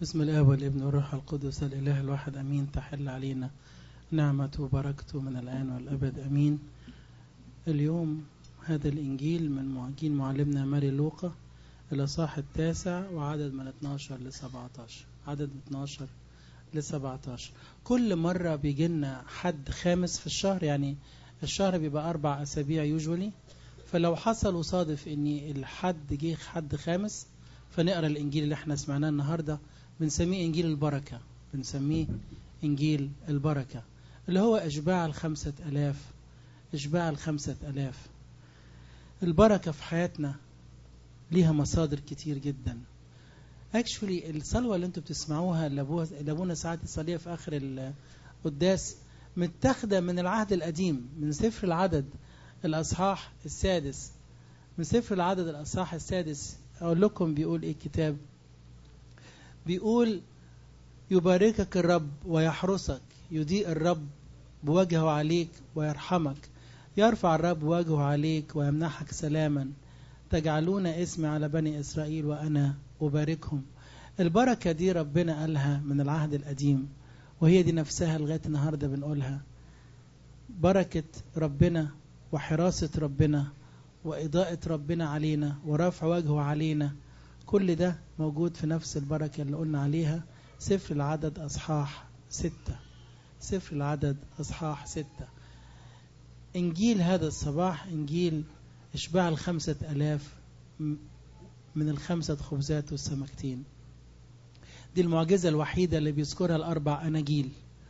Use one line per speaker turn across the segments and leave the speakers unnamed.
بسم الآب والابن والروح القدس الإله الواحد أمين تحل علينا نعمة وبركته من الآن والأبد أمين اليوم هذا الإنجيل من معجين معلمنا ماري لوقا الأصحاح التاسع وعدد من 12 ل 17 عدد من 12 ل 17 كل مرة بيجي لنا حد خامس في الشهر يعني الشهر بيبقى أربع أسابيع يوجولي فلو حصل وصادف إن الحد جه حد خامس فنقرا الإنجيل اللي احنا سمعناه النهارده بنسميه إنجيل البركة بنسميه إنجيل البركة اللي هو إشباع الخمسة ألاف إشباع الخمسة ألاف البركة في حياتنا ليها مصادر كتير جدا اكشولي الصلوة اللي انتوا بتسمعوها اللي ابونا ساعات يصليها في اخر القداس متاخده من العهد القديم من سفر العدد الاصحاح السادس من سفر العدد الاصحاح السادس اقول لكم بيقول ايه الكتاب بيقول يباركك الرب ويحرسك يضيء الرب بوجهه عليك ويرحمك يرفع الرب وجهه عليك ويمنحك سلاما تجعلون اسمي على بني إسرائيل وأنا أباركهم البركة دي ربنا قالها من العهد القديم وهي دي نفسها لغاية النهاردة بنقولها بركة ربنا وحراسة ربنا وإضاءة ربنا علينا ورفع وجهه علينا كل ده موجود في نفس البركة اللي قلنا عليها سفر العدد أصحاح ستة سفر العدد أصحاح ستة إنجيل هذا الصباح إنجيل إشباع الخمسة ألاف من الخمسة خبزات والسمكتين دي المعجزة الوحيدة اللي بيذكرها الأربع أناجيل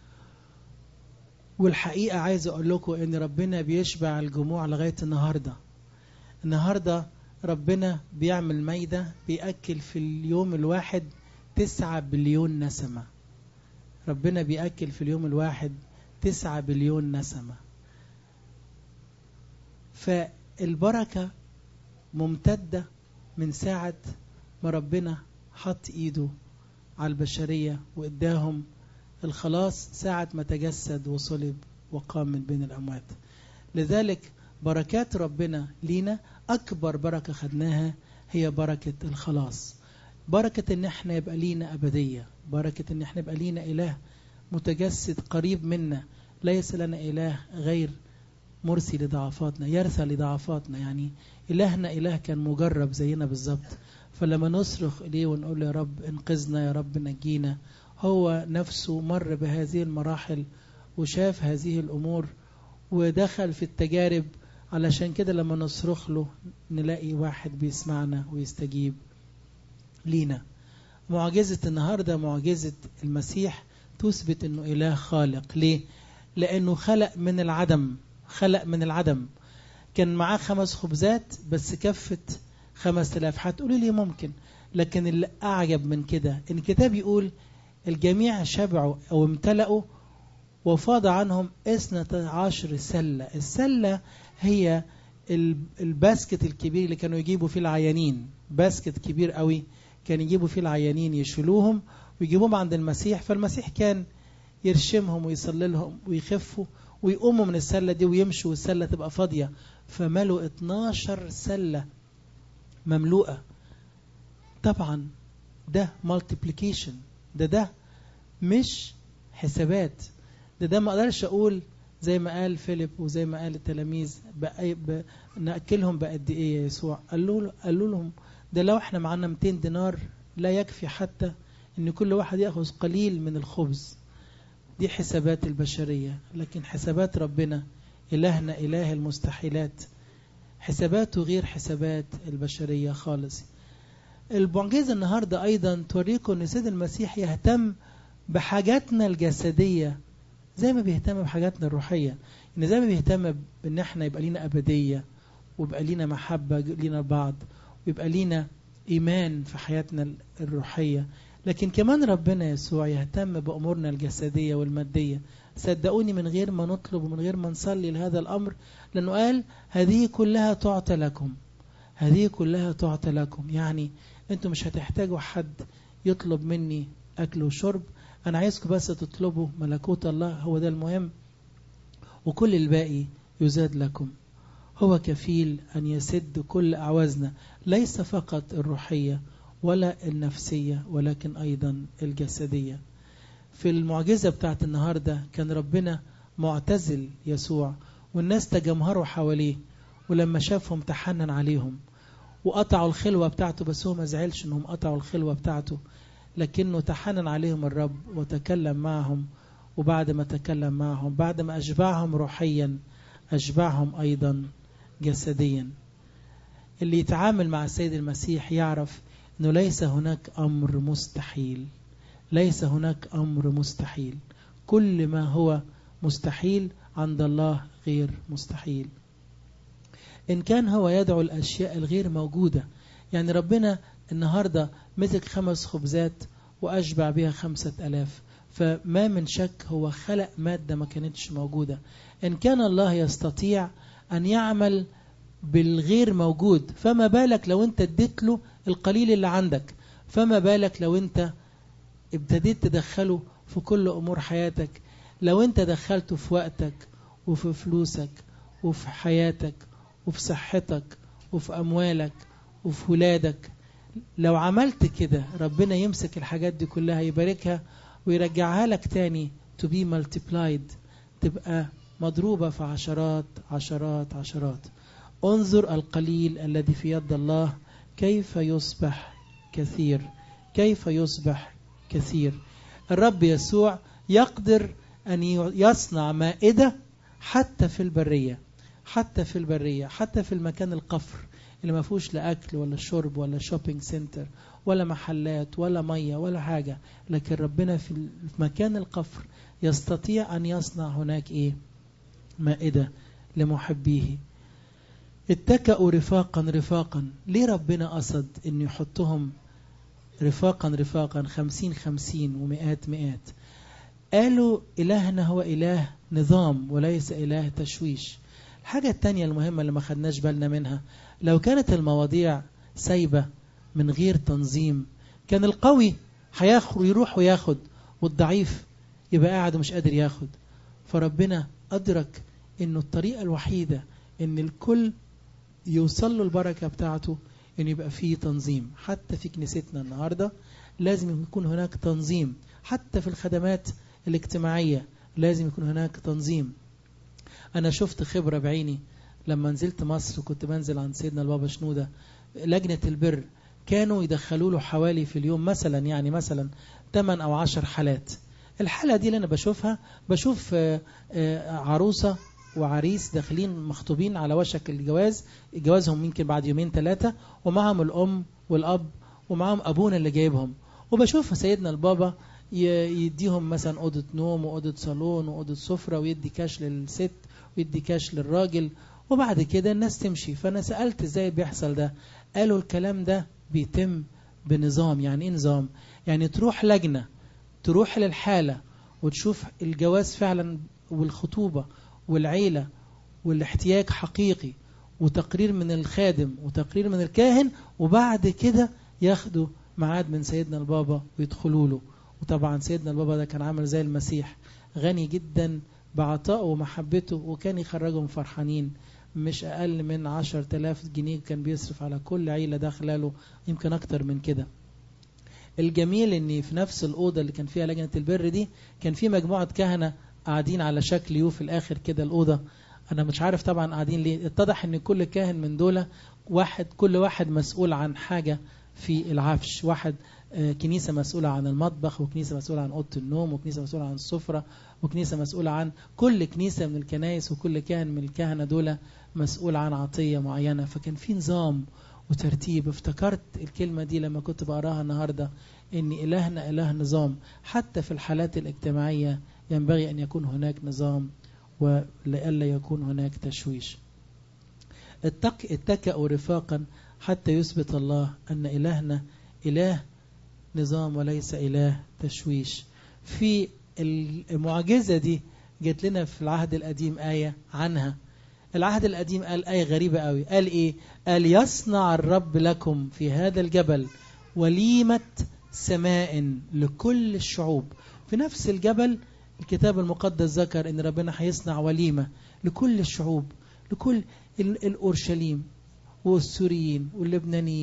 والحقيقة عايز أقول لكم إن ربنا بيشبع الجموع لغاية النهاردة النهاردة ربنا بيعمل ميدة بيأكل في اليوم الواحد تسعة بليون نسمة ربنا بيأكل في اليوم الواحد تسعة بليون نسمة فالبركة ممتدة من ساعة ما ربنا حط ايده على البشرية واداهم الخلاص ساعة ما تجسد وصلب وقام من بين الأموات لذلك بركات ربنا لينا أكبر بركة خدناها هي بركة الخلاص بركة إن احنا يبقى لينا أبدية بركة إن احنا يبقى لينا إله متجسد قريب منا ليس لنا إله غير مرسي لضعفاتنا يرثى لضعفاتنا يعني إلهنا إله كان مجرب زينا بالظبط فلما نصرخ إليه ونقول له يا رب انقذنا يا رب نجينا هو نفسه مر بهذه المراحل وشاف هذه الأمور ودخل في التجارب علشان كده لما نصرخ له نلاقي واحد بيسمعنا ويستجيب لينا معجزة النهاردة معجزة المسيح تثبت أنه إله خالق ليه؟ لأنه خلق من العدم خلق من العدم كان معاه خمس خبزات بس كفت خمس تلاف هتقولي لي ممكن لكن اللي أعجب من كده إن الكتاب يقول الجميع شبعوا أو امتلأوا وفاض عنهم اثنة عشر سلة السلة هي الباسكت الكبير اللي كانوا يجيبوا فيه العيانين باسكت كبير قوي كان يجيبوا فيه العيانين يشيلوهم ويجيبوهم عند المسيح فالمسيح كان يرشمهم ويصلي لهم ويخفوا ويقوموا من السلة دي ويمشوا والسلة تبقى فاضية فملوا 12 سلة مملوءة طبعا ده multiplication ده ده مش حسابات ده ده ما اقدرش اقول زي ما قال فيليب وزي ما قال التلاميذ بقى ب... ناكلهم بقد ايه يا يسوع قالوا قالوا لهم ده لو احنا معانا 200 دينار لا يكفي حتى ان كل واحد ياخذ قليل من الخبز دي حسابات البشرية لكن حسابات ربنا إلهنا إله المستحيلات حساباته غير حسابات البشرية خالص المعجزة النهاردة أيضا توريكم أن سيد المسيح يهتم بحاجاتنا الجسدية زي ما بيهتم بحاجاتنا الروحية إن زي ما بيهتم بأن احنا يبقى لينا أبدية ويبقى لينا محبة لينا بعض ويبقى لينا إيمان في حياتنا الروحية لكن كمان ربنا يسوع يهتم بأمورنا الجسدية والمادية صدقوني من غير ما نطلب ومن غير ما نصلي لهذا الأمر لأنه قال هذه كلها تعطى لكم هذه كلها تعطى لكم يعني أنتم مش هتحتاجوا حد يطلب مني أكل وشرب أنا عايزكم بس تطلبوا ملكوت الله هو ده المهم وكل الباقي يزاد لكم هو كفيل أن يسد كل أعوازنا ليس فقط الروحية ولا النفسية ولكن أيضا الجسدية في المعجزة بتاعت النهاردة كان ربنا معتزل يسوع والناس تجمهروا حواليه ولما شافهم تحنن عليهم وقطعوا الخلوة بتاعته بس هو ما زعلش انهم قطعوا الخلوة بتاعته لكنه تحنن عليهم الرب وتكلم معهم وبعد ما تكلم معهم بعد ما أشبعهم روحيا أشبعهم أيضا جسديا اللي يتعامل مع السيد المسيح يعرف أنه ليس هناك أمر مستحيل ليس هناك أمر مستحيل كل ما هو مستحيل عند الله غير مستحيل إن كان هو يدعو الأشياء الغير موجودة يعني ربنا النهاردة مسك خمس خبزات وأشبع بها خمسة ألاف فما من شك هو خلق مادة ما كانتش موجودة إن كان الله يستطيع أن يعمل بالغير موجود فما بالك لو أنت اديت له القليل اللي عندك فما بالك لو أنت ابتديت تدخله في كل أمور حياتك لو أنت دخلته في وقتك وفي فلوسك وفي حياتك وفي صحتك وفي أموالك وفي ولادك لو عملت كده ربنا يمسك الحاجات دي كلها يباركها ويرجعها لك تاني to be multiplied تبقى مضروبة في عشرات عشرات عشرات انظر القليل الذي في يد الله كيف يصبح كثير كيف يصبح كثير الرب يسوع يقدر أن يصنع مائدة حتى في البرية حتى في البرية حتى في المكان القفر اللي ما فيهوش لا أكل ولا شرب ولا شوبينج سنتر ولا محلات ولا مية ولا حاجة لكن ربنا في مكان القفر يستطيع أن يصنع هناك إيه مائدة لمحبيه اتكأوا رفاقا رفاقا ليه ربنا قصد أن يحطهم رفاقا رفاقا خمسين خمسين ومئات مئات قالوا إلهنا هو إله نظام وليس إله تشويش الحاجة التانية المهمة اللي ما خدناش بالنا منها لو كانت المواضيع سايبة من غير تنظيم كان القوي هياخد يروح وياخد والضعيف يبقى قاعد ومش قادر ياخد فربنا أدرك إنه الطريقة الوحيدة إن الكل يوصل له البركة بتاعته إن يبقى فيه تنظيم حتى في كنيستنا النهاردة لازم يكون هناك تنظيم حتى في الخدمات الاجتماعية لازم يكون هناك تنظيم أنا شفت خبرة بعيني لما نزلت مصر وكنت بنزل عند سيدنا البابا شنودة لجنة البر كانوا يدخلوا له حوالي في اليوم مثلا يعني مثلا 8 أو 10 حالات الحالة دي اللي أنا بشوفها بشوف عروسة وعريس داخلين مخطوبين على وشك الجواز جوازهم يمكن بعد يومين ثلاثة ومعهم الأم والأب ومعهم أبونا اللي جايبهم وبشوف سيدنا البابا يديهم مثلا أوضة نوم وأوضة صالون وأوضة سفرة ويدي كاش للست ويدي كاش للراجل وبعد كده الناس تمشي فأنا سألت ازاي بيحصل ده قالوا الكلام ده بيتم بنظام يعني ايه نظام يعني تروح لجنة تروح للحالة وتشوف الجواز فعلا والخطوبة والعيلة والاحتياج حقيقي وتقرير من الخادم وتقرير من الكاهن وبعد كده ياخدوا ميعاد من سيدنا البابا ويدخلوا له وطبعا سيدنا البابا ده كان عامل زي المسيح غني جدا بعطائه ومحبته وكان يخرجهم فرحانين مش أقل من عشر تلاف جنيه كان بيصرف على كل عيلة داخله له يمكن أكتر من كده الجميل ان في نفس الأوضة اللي كان فيها لجنة البر دي كان في مجموعة كهنة قاعدين على شكل يو في الآخر كده الأوضة أنا مش عارف طبعا قاعدين ليه اتضح ان كل كاهن من دول واحد كل واحد مسؤول عن حاجة في العفش واحد كنيسة مسؤولة عن المطبخ وكنيسة مسؤولة عن أوضة النوم وكنيسة مسؤولة عن السفرة وكنيسة مسؤولة عن كل كنيسة من الكنائس وكل كاهن من الكهنة دول مسؤول عن عطية معينة فكان في نظام وترتيب افتكرت الكلمة دي لما كنت بقراها النهاردة ان إلهنا إله نظام حتى في الحالات الاجتماعية ينبغي أن يكون هناك نظام ولئلا يكون هناك تشويش اتق اتكأوا رفاقا حتى يثبت الله أن إلهنا إله نظام وليس إله تشويش في المعجزة دي جت لنا في العهد القديم آية عنها العهد القديم قال آية غريبة قوي قال إيه قال يصنع الرب لكم في هذا الجبل وليمة سماء لكل الشعوب في نفس الجبل الكتاب المقدس ذكر ان ربنا هيصنع وليمة لكل الشعوب لكل الأورشليم والسوريين واللبنانيين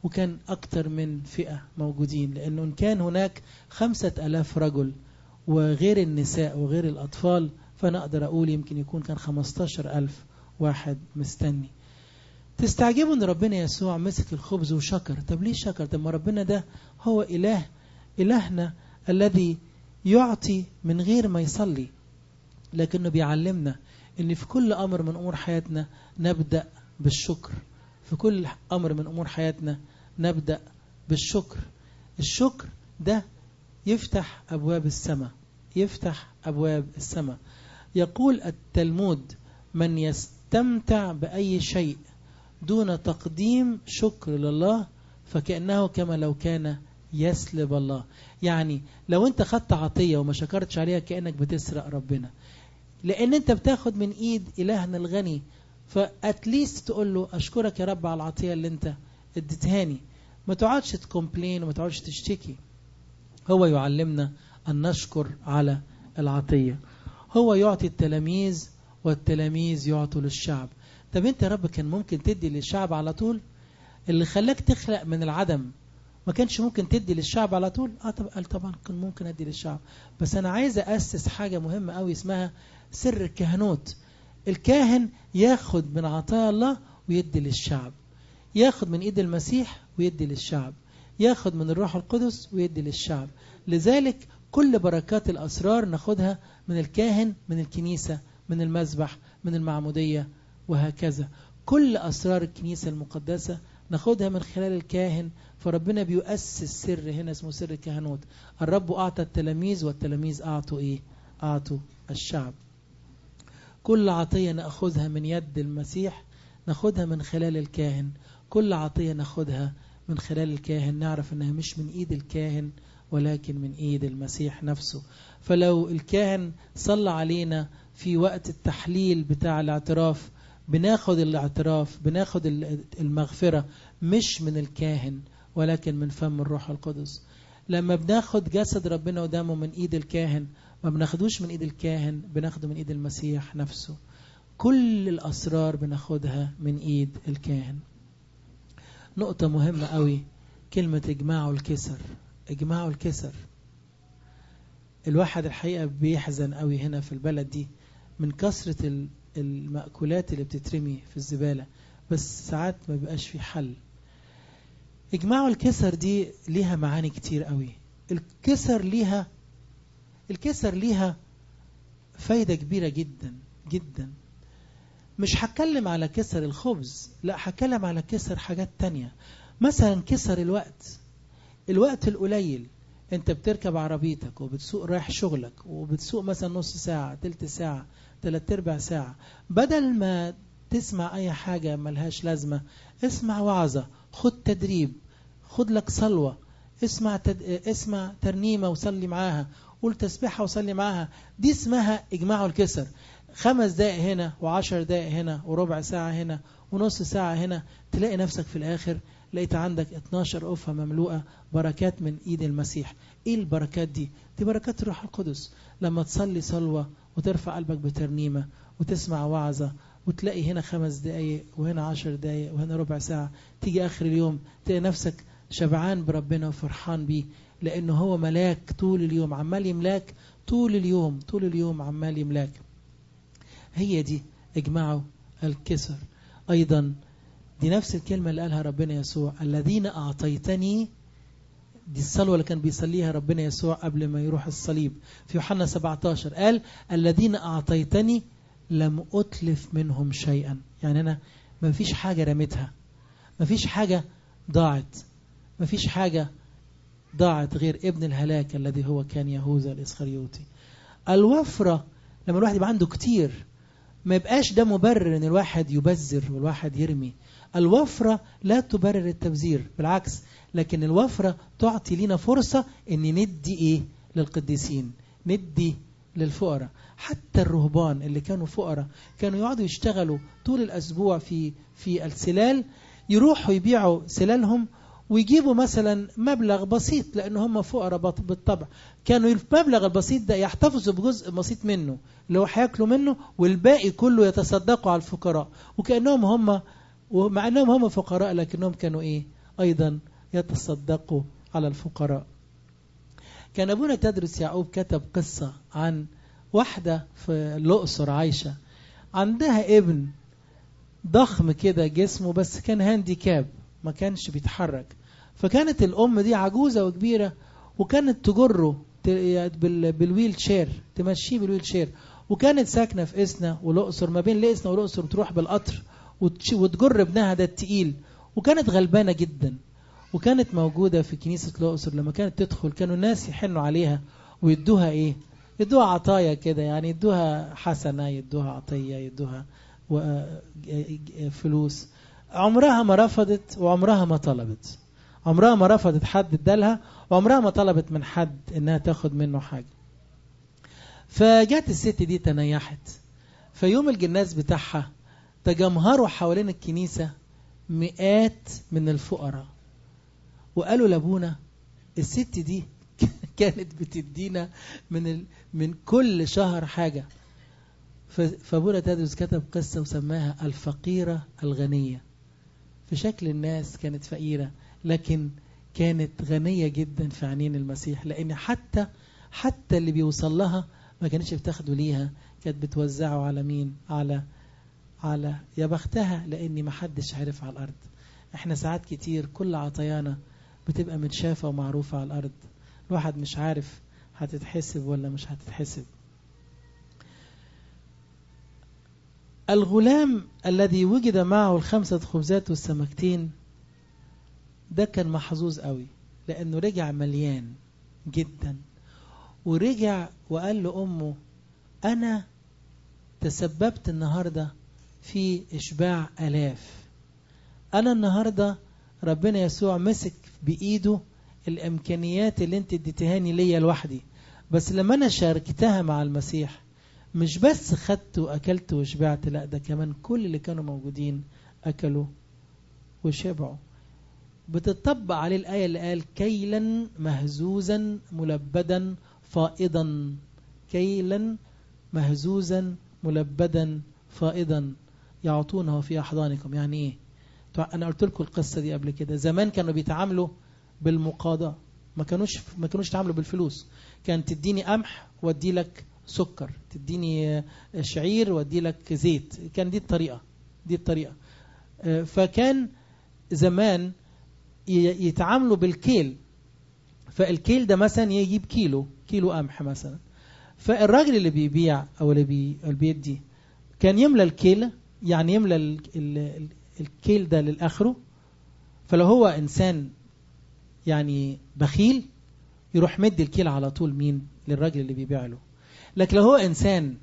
وكان أكتر من فئة موجودين لأنه إن كان هناك خمسة ألاف رجل وغير النساء وغير الأطفال فأنا أقدر أقول يمكن يكون كان خمستاشر ألف واحد مستني تستعجبوا ان ربنا يسوع مسك الخبز وشكر طب ليه شكر طب ما ربنا ده هو اله الهنا الذي يعطي من غير ما يصلي لكنه بيعلمنا ان في كل امر من امور حياتنا نبدا بالشكر في كل امر من امور حياتنا نبدا بالشكر الشكر ده يفتح ابواب السماء يفتح ابواب السماء يقول التلمود من يستمتع باي شيء دون تقديم شكر لله فكأنه كما لو كان يسلب الله يعني لو انت خدت عطية وما شكرتش عليها كأنك بتسرق ربنا لأن انت بتاخد من ايد إلهنا الغني فأتليست تقول له أشكرك يا رب على العطية اللي انت اديتهاني ما تقعدش تكومبلين وما تقعدش تشتكي هو يعلمنا أن نشكر على العطية هو يعطي التلاميذ والتلاميذ يعطوا للشعب طب انت يا رب كان ممكن تدي للشعب على طول اللي خلاك تخلق من العدم ما كانش ممكن تدي للشعب على طول اه طب قال طبعا كان ممكن ادي للشعب بس انا عايز اسس حاجه مهمه قوي اسمها سر الكهنوت الكاهن ياخد من عطايا الله ويدي للشعب ياخد من ايد المسيح ويدي للشعب ياخد من الروح القدس ويدي للشعب لذلك كل بركات الاسرار ناخدها من الكاهن من الكنيسه من المذبح من المعموديه وهكذا كل أسرار الكنيسة المقدسة ناخدها من خلال الكاهن فربنا بيؤسس سر هنا اسمه سر الكهنوت الرب أعطى التلاميذ والتلاميذ أعطوا إيه أعطوا الشعب كل عطية نأخذها من يد المسيح ناخدها من خلال الكاهن كل عطية ناخدها من خلال الكاهن نعرف أنها مش من إيد الكاهن ولكن من إيد المسيح نفسه فلو الكاهن صلى علينا في وقت التحليل بتاع الاعتراف بناخد الاعتراف بناخد المغفرة مش من الكاهن ولكن من فم الروح القدس لما بناخد جسد ربنا ودمه من ايد الكاهن ما بناخدوش من ايد الكاهن بناخده من ايد المسيح نفسه كل الاسرار بناخدها من ايد الكاهن نقطة مهمة قوي كلمة اجماع الكسر اجماع الكسر الواحد الحقيقة بيحزن قوي هنا في البلد دي من كثرة المأكولات اللي بتترمي في الزبالة بس ساعات ما بيبقاش في حل اجماع الكسر دي ليها معاني كتير قوي الكسر ليها الكسر ليها فايدة كبيرة جدا جدا مش هتكلم على كسر الخبز لا هتكلم على كسر حاجات تانية مثلا كسر الوقت الوقت القليل انت بتركب عربيتك وبتسوق رايح شغلك وبتسوق مثلا نص ساعة تلت ساعة تلات ارباع ساعة بدل ما تسمع اي حاجة ملهاش لازمة اسمع وعظة خد تدريب خد لك صلوة اسمع تد... اسمع ترنيمة وصلي معاها قول تسبيحة وصلي معاها دي اسمها اجماع الكسر خمس دقائق هنا وعشر دقائق هنا وربع ساعة هنا ونص ساعة هنا تلاقي نفسك في الآخر لقيت عندك 12 أفة مملوءة بركات من إيد المسيح إيه البركات دي؟ دي بركات الروح القدس لما تصلي صلوة وترفع قلبك بترنيمة وتسمع وعظة وتلاقي هنا خمس دقايق وهنا عشر دقايق وهنا ربع ساعة تيجي آخر اليوم تلاقي نفسك شبعان بربنا وفرحان بيه لأنه هو ملاك طول اليوم عمال يملاك طول اليوم طول اليوم عمال يملاك هي دي اجمعوا الكسر أيضا دي نفس الكلمة اللي قالها ربنا يسوع الذين أعطيتني دي الصلوة اللي كان بيصليها ربنا يسوع قبل ما يروح الصليب في يوحنا 17 قال الذين أعطيتني لم أتلف منهم شيئا يعني أنا ما فيش حاجة رميتها ما فيش حاجة ضاعت ما فيش حاجة ضاعت غير ابن الهلاك الذي هو كان يهوذا الإسخريوطي الوفرة لما الواحد يبقى عنده كتير ما يبقاش ده مبرر ان الواحد يبذر والواحد يرمي الوفرة لا تبرر التبذير بالعكس لكن الوفرة تعطي لنا فرصة ان ندي ايه للقديسين ندي للفقراء حتى الرهبان اللي كانوا فقراء كانوا يقعدوا يشتغلوا طول الأسبوع في في السلال يروحوا يبيعوا سلالهم ويجيبوا مثلا مبلغ بسيط لأن هم فقراء بالطبع كانوا المبلغ البسيط ده يحتفظوا بجزء بسيط منه اللي هو هياكلوا منه والباقي كله يتصدقوا على الفقراء وكأنهم هم ومع أنهم هم فقراء لكنهم كانوا إيه أيضا يتصدقوا على الفقراء كان أبونا تدرس يعقوب كتب قصة عن واحدة في الأقصر عايشة عندها ابن ضخم كده جسمه بس كان هانديكاب ما كانش بيتحرك فكانت الأم دي عجوزة وكبيرة وكانت تجره بالويل شير تمشيه بالويل شير وكانت ساكنة في إسنا والأقصر ما بين لإسنا والأقصر بتروح بالقطر وتجر ابنها ده التقيل وكانت غلبانة جدا وكانت موجودة في كنيسة الأقصر لما كانت تدخل كانوا الناس يحنوا عليها ويدوها إيه يدوها عطايا كده يعني يدوها حسنة يدوها عطية يدوها فلوس عمرها ما رفضت وعمرها ما طلبت عمرها ما رفضت حد ادالها وعمرها ما طلبت من حد انها تاخد منه حاجة فجات الست دي تنيحت فيوم الجناز بتاعها تجمهروا حوالين الكنيسة مئات من الفقراء وقالوا لابونا الست دي كانت بتدينا من ال... من كل شهر حاجة فابونا تدرس كتب قصة وسماها الفقيرة الغنية في شكل الناس كانت فقيرة لكن كانت غنية جدا في عينين المسيح لأن حتى حتى اللي بيوصل لها ما كانتش بتاخده ليها كانت بتوزعه على مين على على يا بختها لأني ما حدش عارف على الأرض احنا ساعات كتير كل عطيانا بتبقى متشافة ومعروفة على الأرض الواحد مش عارف هتتحسب ولا مش هتتحسب الغلام الذي وجد معه الخمسة خبزات والسمكتين ده كان محظوظ قوي لأنه رجع مليان جدا ورجع وقال لأمه أنا تسببت النهاردة في إشباع ألاف أنا النهاردة ربنا يسوع مسك بإيده الإمكانيات اللي انت اديتهاني ليا لوحدي بس لما أنا شاركتها مع المسيح مش بس خدت وأكلت وشبعت لا ده كمان كل اللي كانوا موجودين أكلوا وشبعوا بتطبق عليه الآية اللي قال كيلا مهزوزا ملبدا فائضا كيلا مهزوزا ملبدا فائضا يعطونه في أحضانكم يعني إيه أنا قلت لكم القصة دي قبل كده زمان كانوا بيتعاملوا بالمقاضاة ما كانوش ما كانوش يتعاملوا بالفلوس كان تديني قمح وادي لك سكر تديني شعير وادي لك زيت كان دي الطريقة دي الطريقة فكان زمان يتعاملوا بالكيل فالكيل ده مثلا يجيب كيلو كيلو قمح مثلا فالراجل اللي بيبيع او اللي, بي اللي بيدي كان يملى الكيل يعني يملى ال ال الكيل ده للاخره فلو هو انسان يعني بخيل يروح مد الكيل على طول مين للراجل اللي بيبيع له لكن لو هو انسان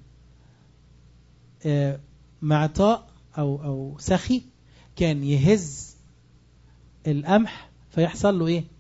معطاء او او سخي كان يهز القمح فيحصل له ايه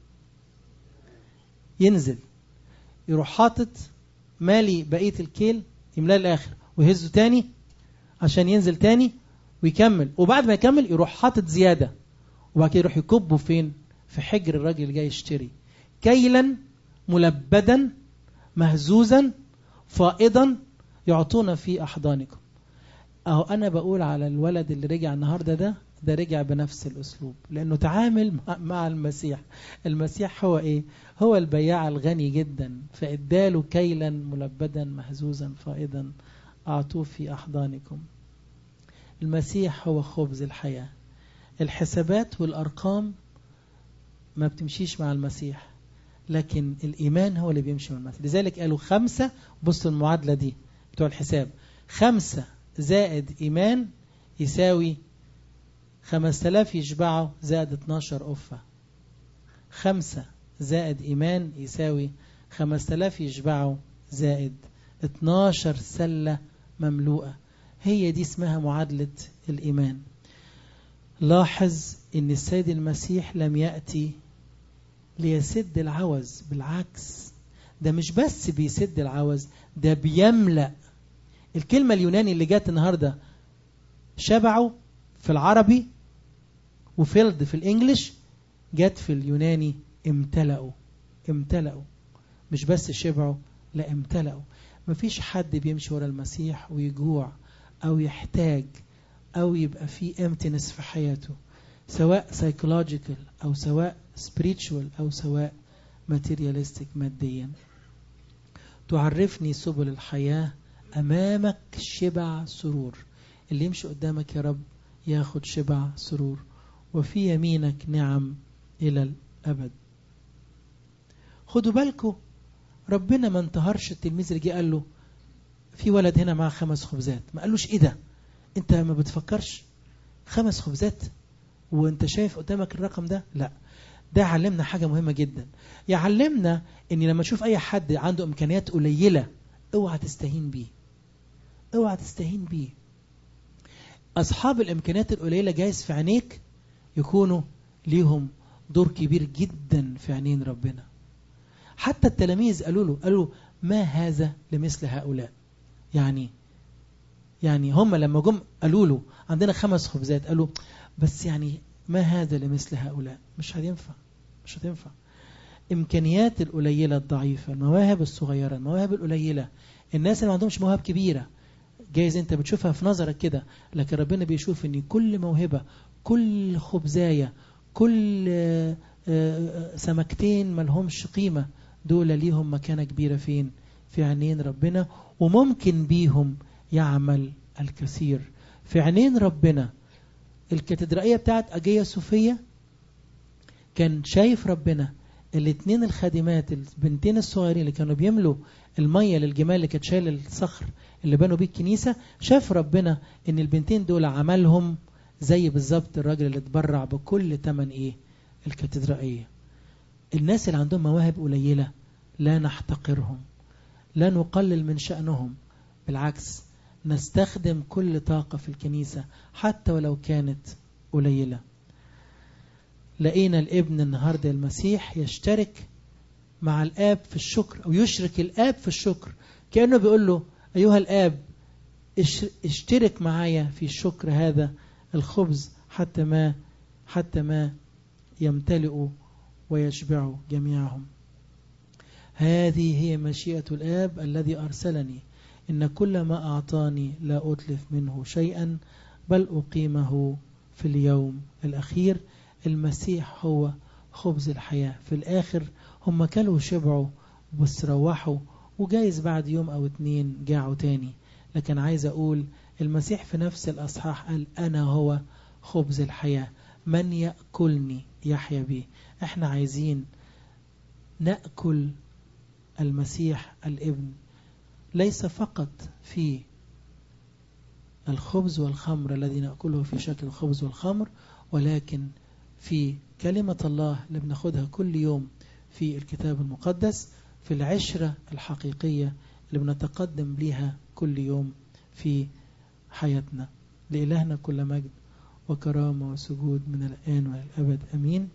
ينزل يروح حاطط مالي بقيه الكيل يملاه الاخر ويهزه تاني عشان ينزل تاني ويكمل وبعد ما يكمل يروح حاطط زياده وبعد كده يروح يكبه فين في حجر الراجل اللي جاي يشتري كيلا ملبدا مهزوزا فائضا يعطونا في احضانكم اهو انا بقول على الولد اللي رجع النهارده ده ده رجع بنفس الاسلوب لانه تعامل مع المسيح المسيح هو ايه هو البياع الغني جدا فاداله كيلا ملبدا مهزوزا فائضا اعطوه في احضانكم المسيح هو خبز الحياه الحسابات والارقام ما بتمشيش مع المسيح لكن الإيمان هو اللي بيمشي مع المسيح لذلك قالوا خمسة بصوا المعادلة دي بتوع الحساب خمسة زائد إيمان يساوي خمسة آلاف يشبعوا زائد 12 أفة خمسة زائد إيمان يساوي خمسة آلاف يشبعوا زائد 12 سلة مملوءة هي دي اسمها معادلة الإيمان لاحظ ان السيد المسيح لم يأتي ليسد العوز بالعكس ده مش بس بيسد العوز ده بيملأ الكلمة اليوناني اللي جات النهاردة شبعوا في العربي وفيلد في الانجليش جات في اليوناني امتلأوا امتلأوا مش بس شبعوا لا امتلأوا مفيش حد بيمشي ورا المسيح ويجوع او يحتاج او يبقى في امتنس في حياته سواء psychological أو سواء spiritual أو سواء materialistic ماديا تعرفني سبل الحياة أمامك شبع سرور اللي يمشي قدامك يا رب ياخد شبع سرور وفي يمينك نعم إلى الأبد خدوا بالكم ربنا ما انتهرش التلميذ اللي جه قال له في ولد هنا معاه خمس خبزات ما قالوش ايه ده انت ما بتفكرش خمس خبزات وانت شايف قدامك الرقم ده لا ده علمنا حاجة مهمة جدا يعلمنا ان لما تشوف اي حد عنده امكانيات قليلة اوعى تستهين بيه اوعى تستهين بيه اصحاب الامكانيات القليلة جايز في عينيك يكونوا ليهم دور كبير جدا في عينين ربنا حتى التلاميذ قالوا له قالوا ما هذا لمثل هؤلاء يعني يعني هم لما جم قالوا له عندنا خمس خبزات قالوا بس يعني ما هذا لمثل هؤلاء مش هينفع مش هتنفع إمكانيات القليلة الضعيفة المواهب الصغيرة المواهب القليلة الناس اللي ما عندهمش مواهب كبيرة جايز انت بتشوفها في نظرك كده لكن ربنا بيشوف ان كل موهبة كل خبزاية كل سمكتين ملهمش قيمة دول ليهم مكانة كبيرة فين في عينين ربنا وممكن بيهم يعمل الكثير في عينين ربنا الكاتدرائية بتاعت أجية صوفية كان شايف ربنا الاثنين الخادمات البنتين الصغيرين اللي كانوا بيملوا المية للجمال اللي كانت شايل الصخر اللي بنوا بيه الكنيسة شاف ربنا ان البنتين دول عملهم زي بالظبط الراجل اللي اتبرع بكل تمن ايه الكاتدرائية الناس اللي عندهم مواهب قليلة لا نحتقرهم لا نقلل من شأنهم بالعكس نستخدم كل طاقة في الكنيسة حتى ولو كانت قليلة لقينا الابن النهاردة المسيح يشترك مع الآب في الشكر أو يشرك الآب في الشكر كأنه بيقول له أيها الآب اشترك معايا في شكر هذا الخبز حتى ما حتى ما يمتلئوا ويشبعوا جميعهم هذه هي مشيئة الآب الذي أرسلني إن كل ما أعطاني لا أتلف منه شيئا بل أقيمه في اليوم الأخير المسيح هو خبز الحياة في الآخر هم كلوا وشبعوا بس روحوا وجايز بعد يوم أو اتنين جاعوا تاني لكن عايز أقول المسيح في نفس الأصحاح قال أنا هو خبز الحياة من يأكلني يحيا بي احنا عايزين نأكل المسيح الابن ليس فقط في الخبز والخمر الذي نأكله في شكل الخبز والخمر ولكن في كلمة الله اللي بناخدها كل يوم في الكتاب المقدس في العشرة الحقيقية اللي بنتقدم لها كل يوم في حياتنا لإلهنا كل مجد وكرامة وسجود من الآن والأبد أمين